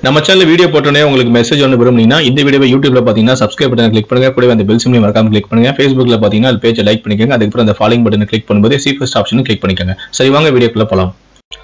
நம்ம channel video போட்டோன்னே உங்களுக்கு மெசேஜ் ஒன்று விரும்புனீங்கன்னா இந்த வீடியோவை யூடியூப்ல பார்த்தீங்கன்னா சப்ஸ்கிரைப் பட்டன் கிளிக் பண்ணுங்க கூடவே அந்த பெல் சிம்லையும் மறக்காம கிளிக் பண்ணுங்க ஃபேஸ்புக்ல பார்த்தீங்கன்னா அது பேஜை லைக் பண்ணிக்கோங்க அதுக்கப்புறம் அந்த ஃபாலோயிங் பட்டனை கிளிக் பண்ணும்போது சி ஃபர்ஸ்ட் ஆப்ஷனும் கிளிக் பண்ணிக்கோங்க சரி வாங்க வீடியோக்குள்ள போலாம்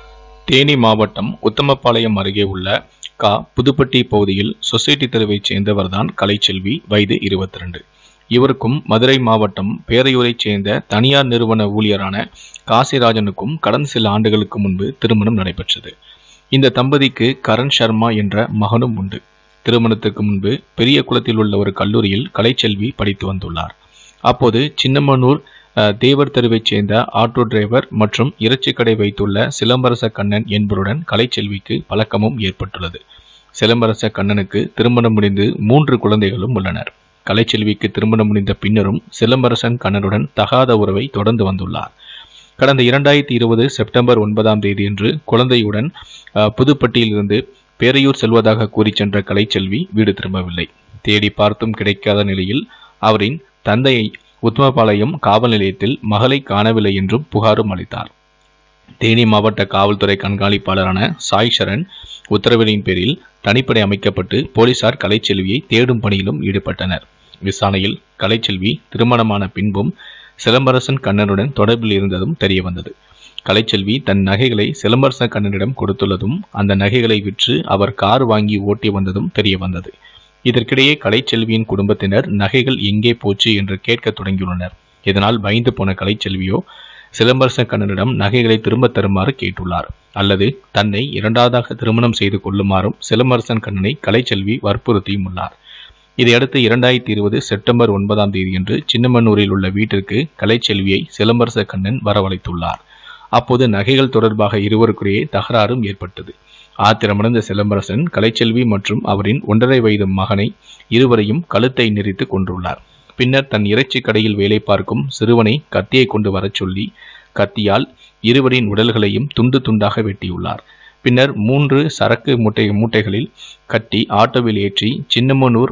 தேனி மாவட்டம் உத்தமபாளையம் அருகே உள்ள கா புதுப்பட்டி பகுதியில் சொசைட்டி தெருவைச் சேர்ந்தவர்தான் கலைச்செல்வி வயது இருபத்தி ரெண்டு இவருக்கும் மதுரை மாவட்டம் பேரையூரைச் சேர்ந்த தனியார் நிறுவன ஊழியரான காசிராஜனுக்கும் கடந்த சில ஆண்டுகளுக்கு முன்பு திருமணம் நடைபெற்றது இந்த தம்பதிக்கு கரண் சர்மா என்ற மகனும் உண்டு திருமணத்துக்கு முன்பு பெரிய குளத்தில் உள்ள ஒரு கல்லூரியில் கலைச்செல்வி படித்து வந்துள்ளார் அப்போது சின்னமனூர் அஹ், தேவர் தெருவைச் சேர்ந்த ஆட்டோ டிரைவர் மற்றும் இறைச்சி கடை வைத்துள்ள சிலம்பரச கண்ணன் என்பவருடன் கலைச்செல்விக்கு பழக்கமும் ஏற்பட்டுள்ளது சிலம்பரச கண்ணனுக்கு திருமணம் முடிந்து மூன்று குழந்தைகளும் உள்ளனர் கலைச்செல்விக்கு திருமணம் முடிந்த பின்னரும் சிலம்பரசன் கண்ணனுடன் தகாத உறவை தொடர்ந்து வந்துள்ளார் கடந்த இரண்டாயிரத்தி இருபது செப்டம்பர் ஒன்பதாம் தேதியன்று குழந்தையுடன் அஹ், புதுப்பட்டியிலிருந்து பேரையூர் செல்வதாக கூறி சென்ற கலைச்செல்வி வீடு திரும்பவில்லை தேடி பார்த்தும் கிடைக்காத நிலையில் அவரின் தந்தையை உத்தமபாளையம் காவல் நிலையத்தில் மகளை காணவில்லை என்றும் புகாரும் அளித்தார் தேனி மாவட்ட காவல்துறை கண்காணிப்பாளரான சாய் சரண் உத்தரவின் பேரில் தனிப்படை அமைக்கப்பட்டு போலீசார் கலைச்செல்வியை தேடும் பணியிலும் ஈடுபட்டனர் விசாரணையில் கலைச்செல்வி திருமணமான பின்பும் சிலம்பரசன் கண்ணனுடன் தொடர்பில் இருந்ததும் தெரியவந்தது கலைச்செல்வி தன் நகைகளை சிலம்பரச கண்ணனிடம் கொடுத்துள்ளதும் அந்த நகைகளை விற்று அவர் கார் வாங்கி ஓட்டி வந்ததும் தெரியவந்தது இதற்கிடையே கலைச்செல்வியின் குடும்பத்தினர் நகைகள் எங்கே போச்சு என்று கேட்கத் தொடங்கியுள்ளனர் இதனால் பயந்து போன கலைச்செல்வியோ சிலம்பரச கண்ணனிடம் நகைகளை திரும்பத் தருமாறு கேட்டுள்ளார் அல்லது தன்னை இரண்டாவதாக திருமணம் செய்து கொள்ளுமாறும் சிலம்பரசன் கண்ணனை கலைச்செல்வி வற்புறுத்தியும் உள்ளார் இதையடுத்து இரண்டாயிரத்தி இருபது செப்டம்பர் ஒன்பதாம் தேதியன்று சின்னமனூரில் உள்ள வீட்டிற்கு கலைச்செல்வியை சிலம்பரச கண்ணன் வரவழைத்துள்ளார் அப்போது நகைகள் தொடர்பாக இருவருக்குள்ளேயே தகராறும் ஏற்பட்டது ஆத்திரமடைந்த சிலம்பரசன் கலைச்செல்வி மற்றும் அவரின் ஒன்றரை வயது மகனை இருவரையும் கழுத்தை நெரித்து கொன்றுள்ளார் பின்னர் தன் இறைச்சி கடையில் வேலை பார்க்கும் சிறுவனை கத்தியை கொண்டு வரச் சொல்லி கத்தியால் இருவரின் உடல்களையும் துண்டு துண்டாக வெட்டியுள்ளார் பின்னர் மூன்று சரக்கு மூட்டை மூட்டைகளில் கட்டி ஆட்டோவில் ஏற்றி சின்னமனூர்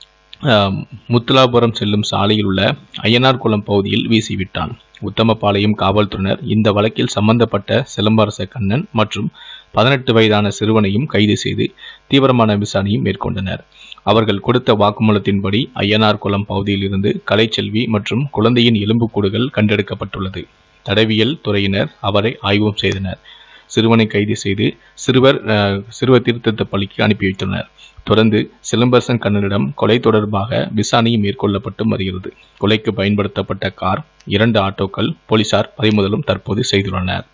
ஆஹ், முத்துலாபுரம் செல்லும் சாலையில் உள்ள அய்யனார் குளம் பகுதியில் வீசிவிட்டான் உத்தமபாளையம் காவல்துறையினர் இந்த வழக்கில் சம்பந்தப்பட்ட சிலம்பரச கண்ணன் மற்றும் பதினெட்டு வயதான சிறுவனையும் கைது செய்து தீவிரமான விசாரணையும் மேற்கொண்டனர் அவர்கள் கொடுத்த வாக்குமூலத்தின்படி அய்யனார் குளம் பகுதியில் இருந்து கலைச்செல்வி மற்றும் குழந்தையின் எலும்புக்கூடுகள் கண்டெடுக்கப்பட்டுள்ளது தடவியல் துறையினர் அவரை ஆய்வும் செய்தனர் சிறுவனை கைது செய்து சிறுவர் அஹ், சிறுவர் திருத்தத்த பள்ளிக்கு அனுப்பி வைத்தனர் தொடர்ந்து சிலம்பரசன் கண்ணனிடம் கொலை தொடர்பாக விசாரணையும் மேற்கொள்ளப்பட்டு வருகிறது கொலைக்கு பயன்படுத்தப்பட்ட கார் இரண்டு ஆட்டோக்கள் போலீசார் பறிமுதலும் தற்போது செய்துள்ளனர்